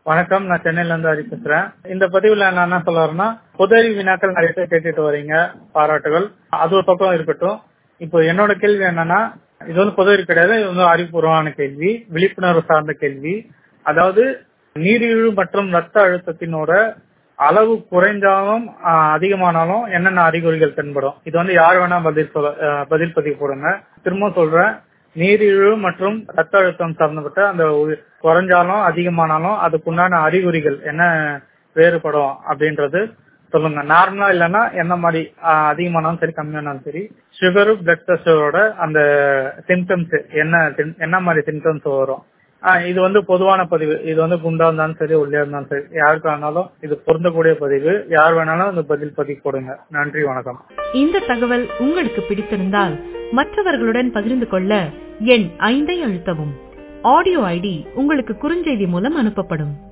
வணக்கம் நான் சென்னையில இருந்து ஹரி பேசுறேன் இந்த பதிவுல நான் என்ன சொல்ல வரேன்னா பொது அறிவு வினாக்கள் நிறைய பேர் கேட்டுட்டு வரீங்க பாராட்டுகள் அது ஒரு பக்கம் இருக்கட்டும் இப்போ என்னோட கேள்வி என்னன்னா இது வந்து பொது அறிவு கிடையாது இது வந்து அறிவுபூர்வமான கேள்வி விழிப்புணர்வு சார்ந்த கேள்வி அதாவது நீரிழிவு மற்றும் ரத்த அழுத்தத்தினோட அளவு குறைஞ்சாலும் ஆஹ், அதிகமானாலும் என்னென்ன அறிகுறிகள் தென்படும் இது வந்து யார் வேணா பதில் சொல்ல ஆஹ், பதில் பதிவு போடுங்க திரும்ப சொல்றேன் நீரிழிவு மற்றும் ரத்த அழுத்தம் சார்ந்தப்பட்ட அந்த உ- குறைஞ்சாலும் அதிகமானாலும் அதுக்குண்டான அறிகுறிகள் என்ன வேறுபடும் அப்படின்றது சொல்லுங்க நார்மலா இல்லைன்னா என்ன மாதிரி ஆஹ், அதிகமானாலும் சரி கம்மியானாலும் சரி சுகரு பிளட் பிரஷரோட அந்த சிம்டம்ஸ் என்ன sym- என்ன மாதிரி சிம்டம்ஸ் வரும் ஆஹ், இது வந்து பொதுவான பதிவு இது வந்து குண்டா இருந்தாலும் சரி ஒல்லியா இருந்தாலும் சரி யாருக்கா இருந்தாலும் இது பொருந்தக்கூடிய பதிவு யார் வேணாலும் இந்த பதில் பதிவு போடுங்க நன்றி வணக்கம் இந்த தகவல் உங்களுக்கு பிடித்திருந்தால் மற்றவர்களுடன் பகிர்ந்து கொள்ள எண் ஐந்தை அழுத்தவும் ஆடியோ ஐடி உங்களுக்கு குறுஞ்செய்தி மூலம் அனுப்பப்படும்